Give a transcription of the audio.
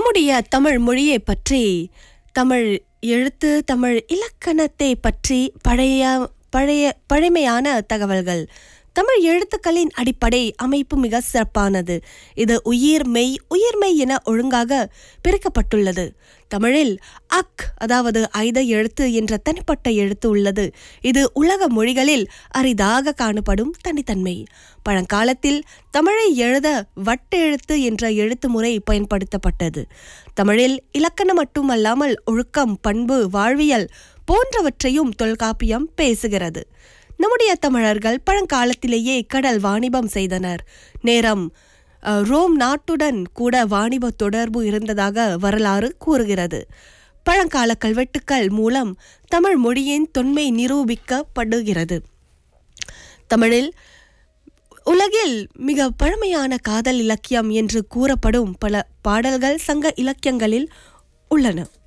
நம்முடைய தமிழ் மொழியை பற்றி தமிழ் எழுத்து தமிழ் இலக்கணத்தை பற்றி பழைய பழைய பழமையான தகவல்கள் தமிழ் எழுத்துக்களின் அடிப்படை அமைப்பு மிக சிறப்பானது இது உயிர் மெய் உயிர்மெய் என ஒழுங்காக பிரிக்கப்பட்டுள்ளது தமிழில் அக் அதாவது ஐத எழுத்து என்ற தனிப்பட்ட எழுத்து உள்ளது இது உலக மொழிகளில் அரிதாக காணப்படும் தனித்தன்மை பழங்காலத்தில் தமிழை எழுத வட்டெழுத்து என்ற எழுத்து முறை பயன்படுத்தப்பட்டது தமிழில் இலக்கணம் மட்டுமல்லாமல் ஒழுக்கம் பண்பு வாழ்வியல் போன்றவற்றையும் தொல்காப்பியம் பேசுகிறது நம்முடைய தமிழர்கள் பழங்காலத்திலேயே கடல் வாணிபம் செய்தனர் நேரம் அஹ், ரோம் நாட்டுடன் கூட வாணிப தொடர்பு இருந்ததாக வரலாறு கூறுகிறது பழங்கால கல்வெட்டுக்கள் மூலம் தமிழ் மொழியின் தொன்மை நிரூபிக்கப்படுகிறது தமிழில் உலகில் மிக பழமையான காதல் இலக்கியம் என்று கூறப்படும் பல பாடல்கள் சங்க இலக்கியங்களில் உள்ளன